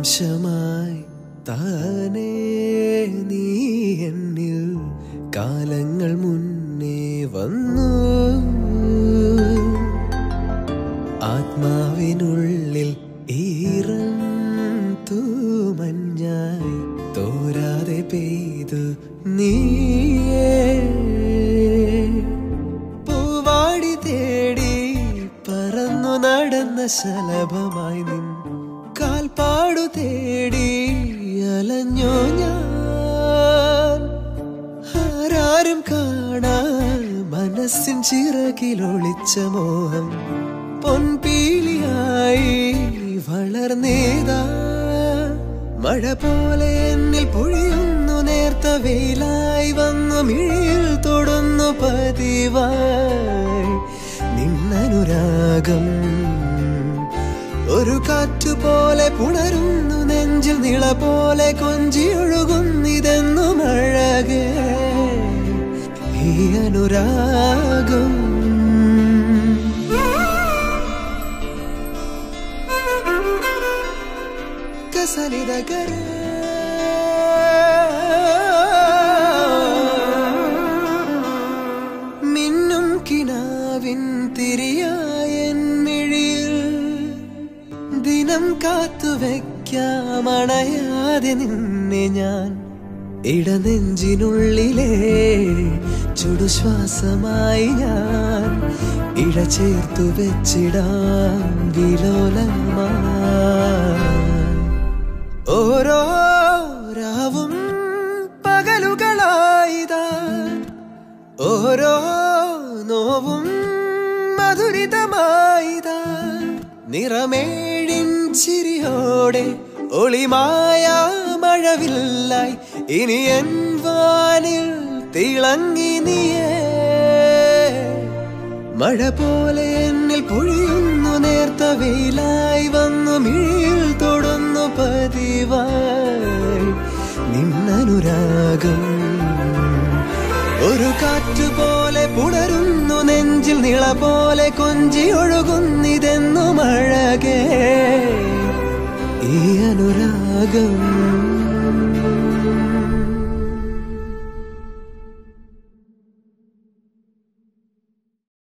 അംശമായി താനേ നീ എന്നിൽ കാലങ്ങൾ മുന്നേ വന്നു ആത്മാവിനുള്ളിൽ ഈറൻ തൂമഞ്ഞായി തോരാതെ പെയ്തു നീയേ പൂവാടി തേടി പറന്നു നടന്ന ശലഭമായി നിൻ കാൽപ്പാടു തേടി അലഞ്ഞോ ഞാൻ ആരാരും കാണാൻ മനസ്സിൻ ചിറകിലൊളിച്ച മോഹം പൊൻപീലിയായി വളർന്നേതാ മഴ പോലെ എന്നിൽ പൊഴിയുന്നു നേർത്ത വെയിലായി വന്നു മിഴിയിൽ തൊടുന്നു പതിവായി നിന്നനുരാഗം ഒരു കാറ്റുപോലെ പുണരുന്നു നെഞ്ചിൽ നിള പോലെ കൊഞ്ചി ഒഴുകുന്നിതെന്നു മഴകേ ഈ അനുരാഗം കസലിതകര മിന്നും കിനാവിൻ തിരിയായൻ മിഴിയിൽ ദിനം കാത്തു വെക്കാമണയാതെ നിന്നെ ഞാൻ ഇടനെഞ്ചിനുള്ളിലെ ചുടുശ്വാസമായി ഞാൻ ഇഴ ചേർത്തു വെച്ചിടാം വിലോലമായി ഓരോ രാവും പകലുകളായിതാ ഓരോ നോവും മധുരിതമായിതാ നിറമേഴിൻ ചിരിയോടെ ഒളിമായ മഴവില്ലായി ഇനി എൻ വാനിൽ തിളങ്ങി നീയേ മഴ പോലെ എന്നിൽ പൊഴിയുന്നു നേർത്ത വെയിലായി വന്നു മിഴിയിൽ തൊടുന്നു പതിവായി നിന്നനുരാഗം ഒരു കാറ്റ് പോലെ പുണരുന്നു നെഞ്ചിൽ നിള പോലെ കൊഞ്ചി ഒഴുകുന്നിതെന്നു മഴകേ ഈ അനുരാഗം